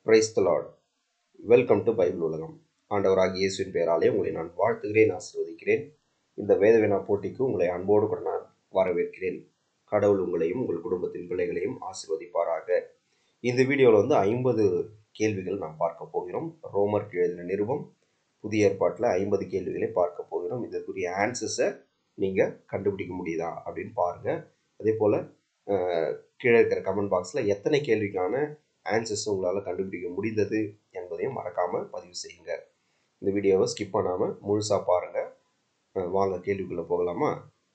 price the lord welcome to Bible உலகம் ஆண்டவராகிய இயேசுவின் பெயராலே உங்களை நான் வாழ்த்துகிறேன் ஆசீர்வதிக்கிறேன் இந்த வேதவினா போட்டிக்கு உங்களை அன்போடு கூட நான் வரவேற்கிறேன் கடவுள் உங்களையும் உங்கள் குடும்பத்தின் பிள்ளைகளையும் ஆசீர்வதிப்பாராக இந்த வீடியோவில் வந்து ஐம்பது கேள்விகள் நாம் பார்க்க போகிறோம் ரோமருக்கு எழுதின நிருபம் புதிய ஏற்பாட்டில் ஐம்பது கேள்விகளை பார்க்க போகிறோம் இதற்குரிய ஆன்சர்ஸை நீங்கள் கண்டுபிடிக்க முடியுதா அப்படின்னு பாருங்கள் அதே போல் கீழே இருக்கிற கமெண்ட் பாக்ஸில் எத்தனை கேள்விக்கான ஆன்சர்ஸ் உங்களால் கண்டுபிடிக்க முடிந்தது என்பதையும் மறக்காமல் பதிவு செய்யுங்க இந்த வீடியோவை ஸ்கிப் பண்ணாமல் முழுசாக பாருங்கள் வாங்க கேள்விக்குள்ளே போகலாமா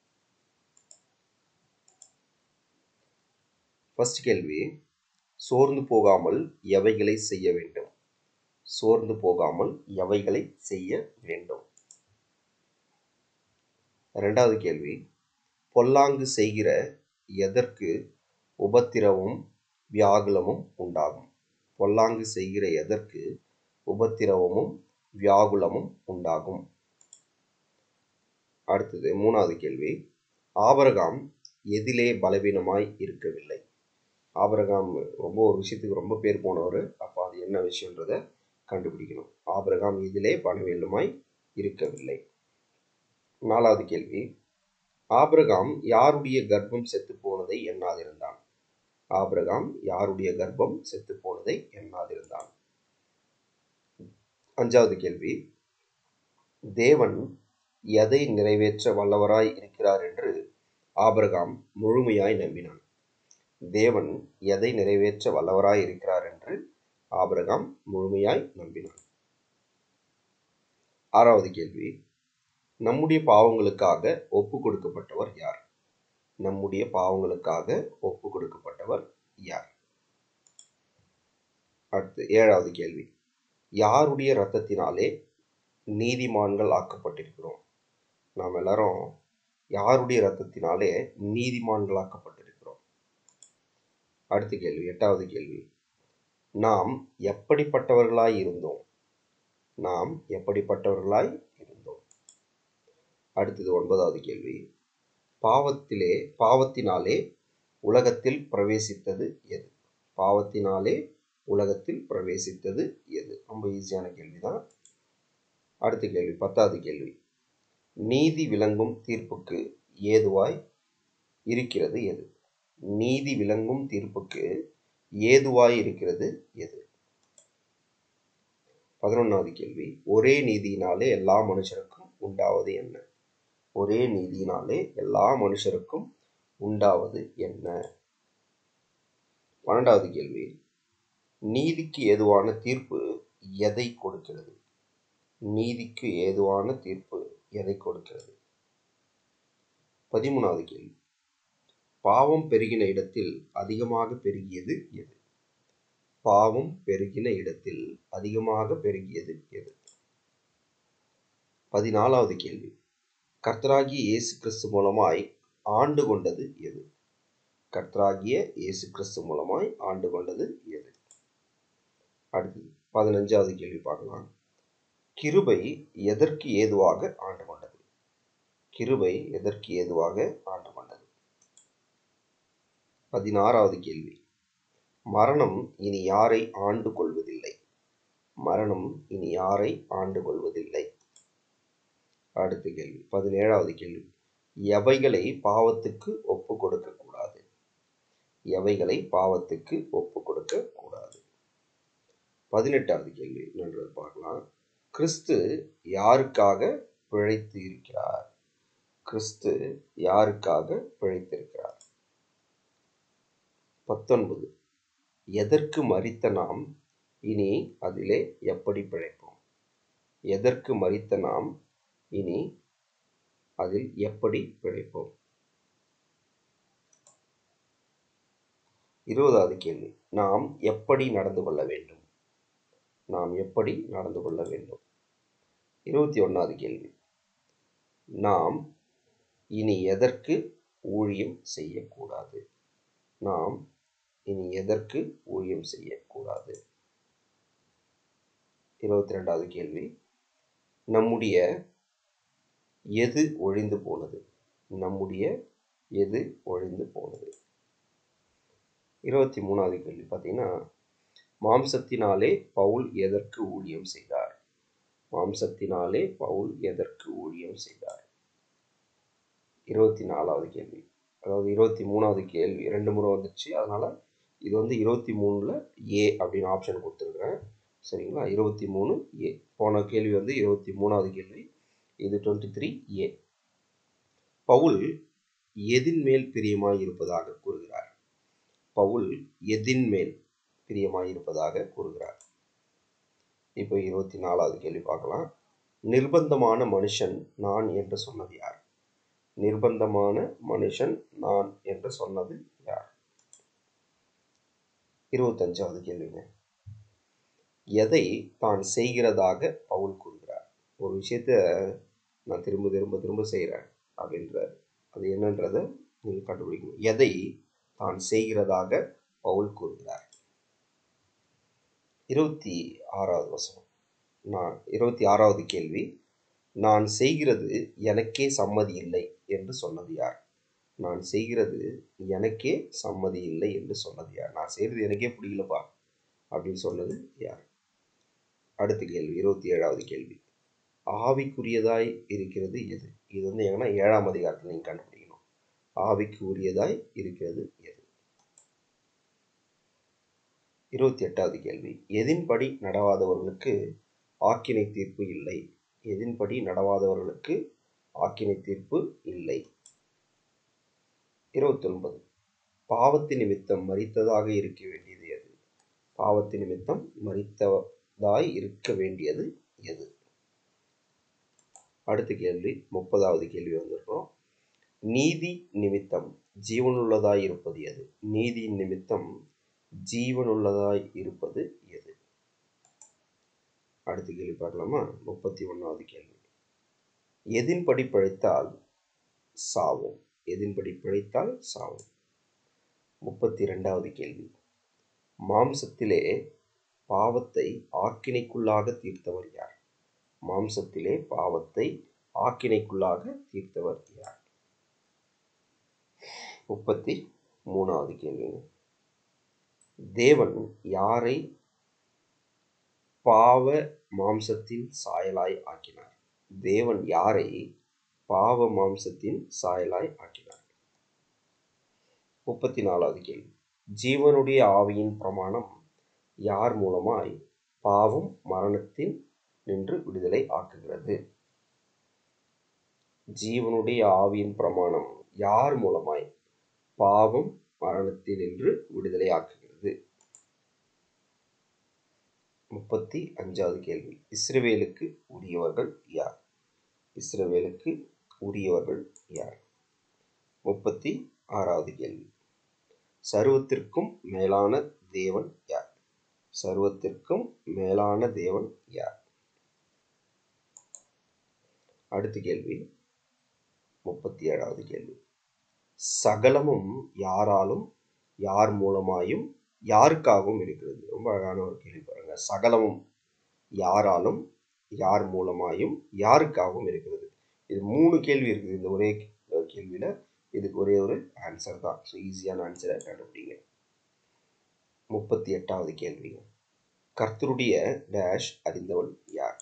ஃபர்ஸ்ட் கேள்வி சோர்ந்து போகாமல் எவைகளை செய்ய வேண்டும் சோர்ந்து போகாமல் எவைகளை செய்ய வேண்டும் ரெண்டாவது கேள்வி பொல்லாங்கு செய்கிற எதற்கு உபத்திரவும் வியாகுலமும் உண்டாகும் பொல்லாங்கு செய்கிற எதற்கு உபத்திரவமும் வியாகுலமும் உண்டாகும் அடுத்தது மூணாவது கேள்வி ஆபரகாம் எதிலே பலவீனமாய் இருக்கவில்லை ஆபரகாம் ரொம்ப ஒரு விஷயத்துக்கு ரொம்ப பேர் போனவர் அப்போ அது என்ன விஷயன்றத கண்டுபிடிக்கணும் ஆபரகாம் இதிலே பலவீனமாய் இருக்கவில்லை நாலாவது கேள்வி ஆபிரகாம் யாருடைய கர்ப்பம் செத்து போனதை எண்ணாதிருந்தான் ஆபிரகாம் யாருடைய கர்ப்பம் செத்து போனதை எண்ணாதிருந்தான் அஞ்சாவது கேள்வி தேவன் எதை நிறைவேற்ற வல்லவராய் இருக்கிறார் என்று ஆபிரகாம் முழுமையாய் நம்பினான் தேவன் எதை நிறைவேற்ற வல்லவராய் இருக்கிறார் என்று ஆபிரகாம் முழுமையாய் நம்பினான் ஆறாவது கேள்வி நம்முடைய பாவங்களுக்காக ஒப்பு கொடுக்கப்பட்டவர் யார் நம்முடைய பாவங்களுக்காக ஒப்பு கொடுக்கப்பட்டவர் யார் அடுத்து ஏழாவது கேள்வி யாருடைய இரத்தத்தினாலே நீதிமான்கள் ஆக்கப்பட்டிருக்கிறோம் நாம் எல்லாரும் யாருடைய இரத்தத்தினாலே நீதிமான்கள் ஆக்கப்பட்டிருக்கிறோம் அடுத்த கேள்வி எட்டாவது கேள்வி நாம் எப்படிப்பட்டவர்களாய் இருந்தோம் நாம் எப்படிப்பட்டவர்களாய் இருந்தோம் அடுத்தது ஒன்பதாவது கேள்வி பாவத்திலே பாவத்தினாலே உலகத்தில் பிரவேசித்தது எது பாவத்தினாலே உலகத்தில் பிரவேசித்தது எது ரொம்ப ஈஸியான கேள்வி தான் அடுத்த கேள்வி பத்தாவது கேள்வி நீதி விளங்கும் தீர்ப்புக்கு ஏதுவாய் இருக்கிறது எது நீதி விளங்கும் தீர்ப்புக்கு ஏதுவாய் இருக்கிறது எது பதினொன்றாவது கேள்வி ஒரே நீதியினாலே எல்லா மனுஷருக்கும் உண்டாவது என்ன ஒரே நீதியினாலே எல்லா மனுஷருக்கும் உண்டாவது என்ன பன்னெண்டாவது கேள்வி நீதிக்கு ஏதுவான தீர்ப்பு எதை கொடுக்கிறது நீதிக்கு ஏதுவான தீர்ப்பு எதை கொடுக்கிறது பதிமூணாவது கேள்வி பாவம் பெருகின இடத்தில் அதிகமாக பெருகியது எது பாவம் பெருகின இடத்தில் அதிகமாக பெருகியது எது பதினாலாவது கேள்வி கர்த்தராகிய இயேசு கிறிஸ்து மூலமாய் ஆண்டு கொண்டது எது கர்த்தராகிய இயேசு கிறிஸ்து மூலமாய் ஆண்டு கொண்டது எது அடுத்தது பதினஞ்சாவது கேள்வி பார்க்கலாம் கிருபை எதற்கு ஏதுவாக ஆண்டு கொண்டது கிருபை எதற்கு ஏதுவாக ஆண்டு கொண்டது பதினாறாவது கேள்வி மரணம் இனி யாரை ஆண்டு கொள்வதில்லை மரணம் இனி யாரை ஆண்டு கொள்வதில்லை அடுத்த கேள்வி பதினேழாவது கேள்வி எவைகளை பாவத்துக்கு ஒப்பு கொடுக்க கூடாது எவைகளை பாவத்துக்கு ஒப்பு கொடுக்க கூடாது பதினெட்டாவது கேள்வி நன்று பார்க்கலாம் கிறிஸ்து யாருக்காக பிழைத்து இருக்கிறார் கிறிஸ்து யாருக்காக பிழைத்திருக்கிறார் பத்தொன்பது எதற்கு மறித்த நாம் இனி அதிலே எப்படி பிழைப்போம் எதற்கு மறித்த நாம் இனி அதில் எப்படி பிழைப்போம் இருபதாவது கேள்வி நாம் எப்படி நடந்து கொள்ள வேண்டும் நாம் எப்படி நடந்து கொள்ள வேண்டும் இருபத்தி ஒன்றாவது கேள்வி நாம் இனி எதற்கு ஊழியம் செய்யக்கூடாது நாம் இனி எதற்கு ஊழியம் செய்யக்கூடாது இருபத்தி ரெண்டாவது கேள்வி நம்முடைய எது ஒழிந்து போனது நம்முடைய எது ஒழிந்து போனது இருபத்தி மூணாவது கேள்வி பார்த்தீங்கன்னா மாம்சத்தினாலே பவுல் எதற்கு ஊழியம் செய்தார் மாம்சத்தினாலே பவுல் எதற்கு ஊழியம் செய்தார் இருபத்தி நாலாவது கேள்வி அதாவது இருபத்தி மூணாவது கேள்வி ரெண்டு முறை வந்துச்சு அதனால இது வந்து இருபத்தி மூணில் ஏ அப்படின்னு ஆப்ஷன் கொடுத்துருக்குறேன் சரிங்களா இருபத்தி மூணு ஏ போன கேள்வி வந்து இருபத்தி மூணாவது கேள்வி இது டுவெண்ட்டி த்ரீ ஏ பவுல் எதின் மேல் பிரியமாய் இருப்பதாக கூறுகிறார் பவுல் எதின் மேல் பிரியமாய் இருப்பதாக கூறுகிறார் இப்போ இருபத்தி நாலாவது கேள்வி பார்க்கலாம் நிர்பந்தமான மனுஷன் நான் என்று சொன்னது யார் நிர்பந்தமான மனுஷன் நான் என்று சொன்னது யார் இருபத்தஞ்சாவது கேள்விங்க எதை தான் செய்கிறதாக பவுல் கூறுகிறார் ஒரு விஷயத்த நான் திரும்ப திரும்ப திரும்ப செய்கிறேன் அப்படின்றார் அது என்னன்றதை நீங்கள் கண்டுபிடிக்கணும் எதை தான் செய்கிறதாக பவுல் கூறுகிறார் இருபத்தி ஆறாவது வசனம் நான் இருபத்தி ஆறாவது கேள்வி நான் செய்கிறது எனக்கே சம்மதி இல்லை என்று சொன்னது யார் நான் செய்கிறது எனக்கே சம்மதி இல்லை என்று சொன்னது யார் நான் செய்கிறது எனக்கே பிடிக்கலப்பா அப்படின்னு சொன்னது யார் அடுத்த கேள்வி இருபத்தி ஏழாவது கேள்வி ஆவிக்குரியதாய் இருக்கிறது எது இது வந்து எங்கன்னா ஏழாம் அதிகாரத்தில் நீங்கள் கண்டுபிடிக்கணும் ஆவிக்கு உரியதாய் இருக்கிறது எது இருபத்தி எட்டாவது கேள்வி எதின்படி நடவாதவர்களுக்கு ஆக்கினை தீர்ப்பு இல்லை எதின்படி நடவாதவர்களுக்கு ஆக்கினை தீர்ப்பு இல்லை இருபத்தொன்பது பாவத்து நிமித்தம் மறித்ததாக இருக்க வேண்டியது எது பாவத்து நிமித்தம் மறித்ததாய் இருக்க வேண்டியது எது அடுத்த கேள்வி முப்பதாவது கேள்வி வந்திருக்கிறோம் நீதி நிமித்தம் ஜீவனுள்ளதாய் இருப்பது எது நீதி நிமித்தம் ஜீவனுள்ளதாய் இருப்பது எது அடுத்த கேள்வி பார்க்கலாமா முப்பத்தி ஒன்றாவது கேள்வி எதின்படி பிழைத்தால் சாவும் எதின்படி பிழைத்தால் சாவும் முப்பத்தி ரெண்டாவது கேள்வி மாம்சத்திலே பாவத்தை ஆக்கினைக்குள்ளாக தீர்த்தவர் யார் மாம்சத்திலே பாவத்தை ஆக்கினைக்குள்ளாக தீர்த்தவர் யார் முப்பத்தி மூணாவது கேள்வி தேவன் யாரை பாவ மாம்சத்தின் சாயலாய் ஆக்கினார் தேவன் யாரை பாவ மாம்சத்தின் சாயலாய் ஆக்கினார் முப்பத்தி நாலாவது கேள்வி ஜீவனுடைய ஆவியின் பிரமாணம் யார் மூலமாய் பாவம் மரணத்தின் நின்று விடுதலை ஆக்குகிறது ஜீவனுடைய ஆவியின் பிரமாணம் யார் மூலமாய் பாவம் மரணத்தில் நின்று விடுதலை ஆக்குகிறது முப்பத்தி அஞ்சாவது கேள்வி இஸ்ரவேலுக்கு உரியவர்கள் யார் இஸ்ரவேலுக்கு உரியவர்கள் யார் முப்பத்தி ஆறாவது கேள்வி சர்வத்திற்கும் மேலான தேவன் யார் சர்வத்திற்கும் மேலான தேவன் யார் அடுத்த கேள்வி முப்பத்தி ஏழாவது கேள்வி சகலமும் யாராலும் யார் மூலமாயும் யாருக்காகவும் இருக்கிறது ரொம்ப அழகான ஒரு கேள்வி பாருங்க சகலமும் யாராலும் யார் மூலமாயும் யாருக்காகவும் இருக்கிறது இது மூணு கேள்வி இருக்குது இந்த ஒரே கேள்வியில் இதுக்கு ஒரே ஒரு ஆன்சர் தான் ஸோ ஈஸியான ஆன்சரை கண்டுபிடிங்க முப்பத்தி எட்டாவது கேள்வி கர்த்தருடைய டேஷ் அறிந்தவன் யார்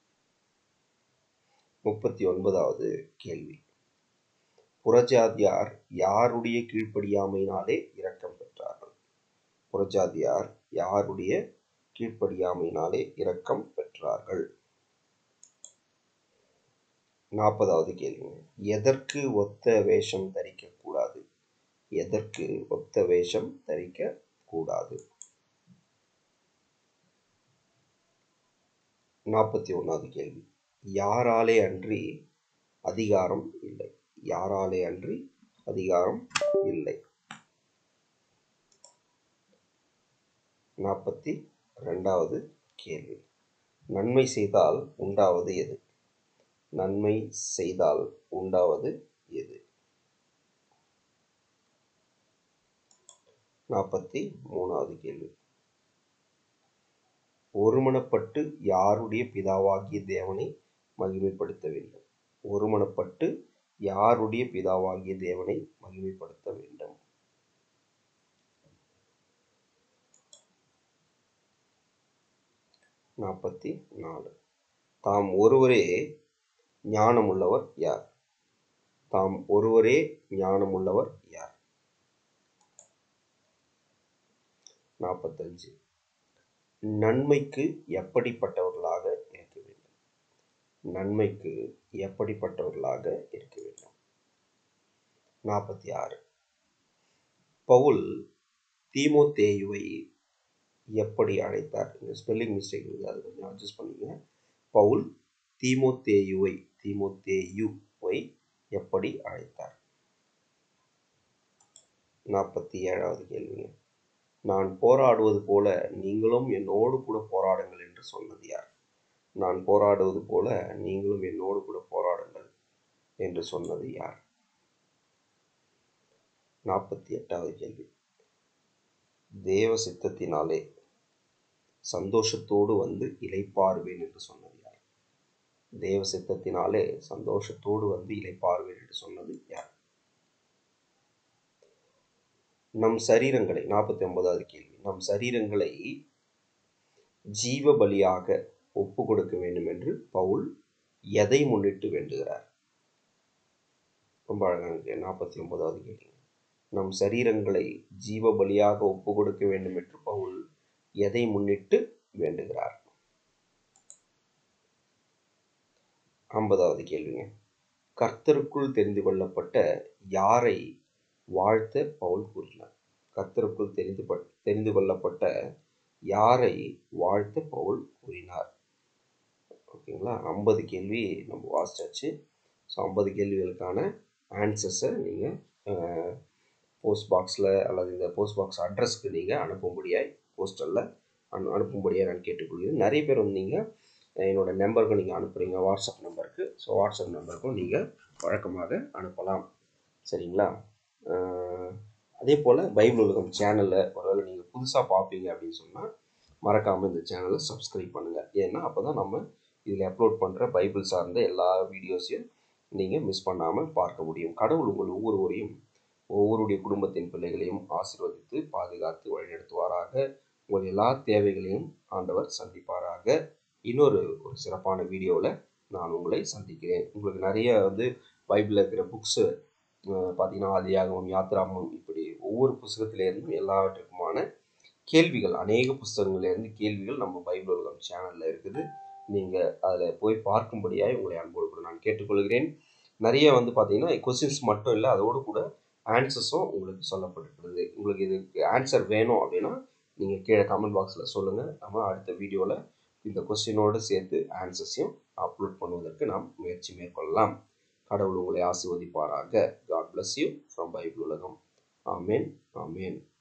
முப்பத்தி ஒன்பதாவது கேள்வி புறஜாதியார் யாருடைய கீழ்ப்படியாமையினாலே இரக்கம் பெற்றார்கள் புறஜாதியார் யாருடைய கீழ்ப்படியாமையினாலே இரக்கம் பெற்றார்கள் நாற்பதாவது கேள்வி எதற்கு ஒத்த வேஷம் தரிக்க கூடாது எதற்கு ஒத்த வேஷம் தரிக்க கூடாது நாற்பத்தி ஒன்றாவது கேள்வி யாராலே அன்றி அதிகாரம் இல்லை யாராலே அன்றி அதிகாரம் இல்லை நாற்பத்தி ரெண்டாவது கேள்வி நன்மை செய்தால் உண்டாவது எது நன்மை செய்தால் உண்டாவது எது நாற்பத்தி மூணாவது கேள்வி ஒருமனப்பட்டு யாருடைய பிதாவாகிய தேவனை மகிமைப்படுத்த வேண்டும் ஒருமனப்பட்டு யாருடைய பிதாவாகிய தேவனை மகிமைப்படுத்த வேண்டும் நாற்பத்தி நாலு தாம் ஒருவரே ஞானமுள்ளவர் யார் தாம் ஒருவரே ஞானமுள்ளவர் யார் நாற்பத்தஞ்சு நன்மைக்கு எப்படிப்பட்டவர்களாக இருக்க வேண்டும் நன்மைக்கு எப்படிப்பட்டவர்களாக இருக்க வேண்டும் நாற்பத்தி ஆறு பவுல் தீமோத்தேயுவை எப்படி அழைத்தார் இந்த ஸ்பெல்லிங் மிஸ்டேக் இருக்குது அது கொஞ்சம் அட்ஜஸ்ட் பண்ணிங்க பவுல் தீமோத்தேயுவை தீமோத்தேயுவை எப்படி அழைத்தார் நாற்பத்தி ஏழாவது கேள்விங்க நான் போராடுவது போல நீங்களும் என்னோடு கூட போராடுங்கள் என்று சொன்னது யார் நான் போராடுவது போல நீங்களும் என்னோடு கூட போராடுங்கள் என்று சொன்னது யார் நாற்பத்தி எட்டாவது கேள்வி தேவ சித்தத்தினாலே சந்தோஷத்தோடு வந்து இலைப்பாருவேன் என்று சொன்னது யார் தேவ சித்தத்தினாலே சந்தோஷத்தோடு வந்து இலைப்பாருவேன் என்று சொன்னது யார் நம் சரீரங்களை நாற்பத்தி ஒன்பதாவது கேள்வி நம் சரீரங்களை ஜீவ பலியாக ஒப்பு கொடுக்க வேண்டும் என்று பவுல் எதை முன்னிட்டு வேண்டுகிறார் ரொம்ப அழகான நாற்பத்தி ஒன்பதாவது கேள்வி நம் சரீரங்களை ஜீவ பலியாக ஒப்பு கொடுக்க வேண்டும் என்று பவுல் எதை முன்னிட்டு வேண்டுகிறார் ஐம்பதாவது கேள்விங்க கர்த்தருக்குள் தெரிந்து கொள்ளப்பட்ட யாரை வாழ்த்த பவுல் கூறினார் கர்த்தருக்குள் தெரிந்து தெரிந்து கொள்ளப்பட்ட யாரை வாழ்த்த பவுல் கூறினார் ஓகேங்களா ஐம்பது கேள்வி நம்ம வாசிச்சாச்சு ஸோ ஐம்பது கேள்விகளுக்கான ஆன்சர்ஸை நீங்கள் போஸ்ட் பாக்ஸில் அல்லது இந்த போஸ்ட் பாக்ஸ் அட்ரஸ்க்கு நீங்கள் அனுப்பும்படியாய் போஸ்டரில் அனு அனுப்பும்படியாக நான் கேட்டுக்கொள்கிறேன் நிறைய பேர் வந்து நீங்கள் என்னோட நம்பருக்கு நீங்கள் அனுப்புகிறீங்க வாட்ஸ்அப் நம்பருக்கு ஸோ வாட்ஸ்அப் நம்பருக்கும் நீங்கள் வழக்கமாக அனுப்பலாம் சரிங்களா அதே போல் பைபிள் உலகம் சேனலில் ஒருவேளை நீங்கள் புதுசாக பார்ப்பீங்க அப்படின்னு சொன்னால் மறக்காமல் இந்த சேனலை சப்ஸ்கிரைப் பண்ணுங்கள் ஏன்னா அப்போ தான் நம்ம இதில் அப்லோட் பண்ணுற பைபிள் சார்ந்த எல்லா வீடியோஸையும் நீங்கள் மிஸ் பண்ணாமல் பார்க்க முடியும் கடவுள் உங்கள் ஒவ்வொருவரையும் ஒவ்வொருடைய குடும்பத்தின் பிள்ளைகளையும் ஆசீர்வதித்து பாதுகாத்து வழிநடத்துவாராக உங்கள் எல்லா தேவைகளையும் ஆண்டவர் சந்திப்பாராக இன்னொரு ஒரு சிறப்பான வீடியோவில் நான் உங்களை சந்திக்கிறேன் உங்களுக்கு நிறைய வந்து பைபிளில் இருக்கிற புக்ஸு பார்த்தீங்கன்னா ஆதியாகமம் யாத்ராமம் இப்படி ஒவ்வொரு புஸ்தகத்திலேருந்தும் எல்லாவற்றுக்குமான கேள்விகள் அநேக புஸ்தகங்கள்லேருந்து கேள்விகள் நம்ம பைபிள் உலகம் சேனலில் இருக்குது நீங்கள் அதில் போய் பார்க்கும்படியாக உங்களை அன்போடு கூட நான் கேட்டுக்கொள்கிறேன் நிறைய வந்து பார்த்தீங்கன்னா கொஸ்டின்ஸ் மட்டும் இல்லை அதோடு கூட ஆன்சர்ஸும் உங்களுக்கு சொல்லப்பட்டிருக்கிறது உங்களுக்கு இதுக்கு ஆன்சர் வேணும் அப்படின்னா நீங்கள் கீழே கமெண்ட் பாக்ஸில் சொல்லுங்கள் நம்ம அடுத்த வீடியோவில் இந்த கொஸ்டினோடு சேர்த்து ஆன்சர்ஸையும் அப்லோட் பண்ணுவதற்கு நாம் முயற்சி மேற்கொள்ளலாம் கடவுள் உங்களை ஆசிர்வதிப்பாராக God bless you from Bible உலகம் ஆமேன் ஆமேன்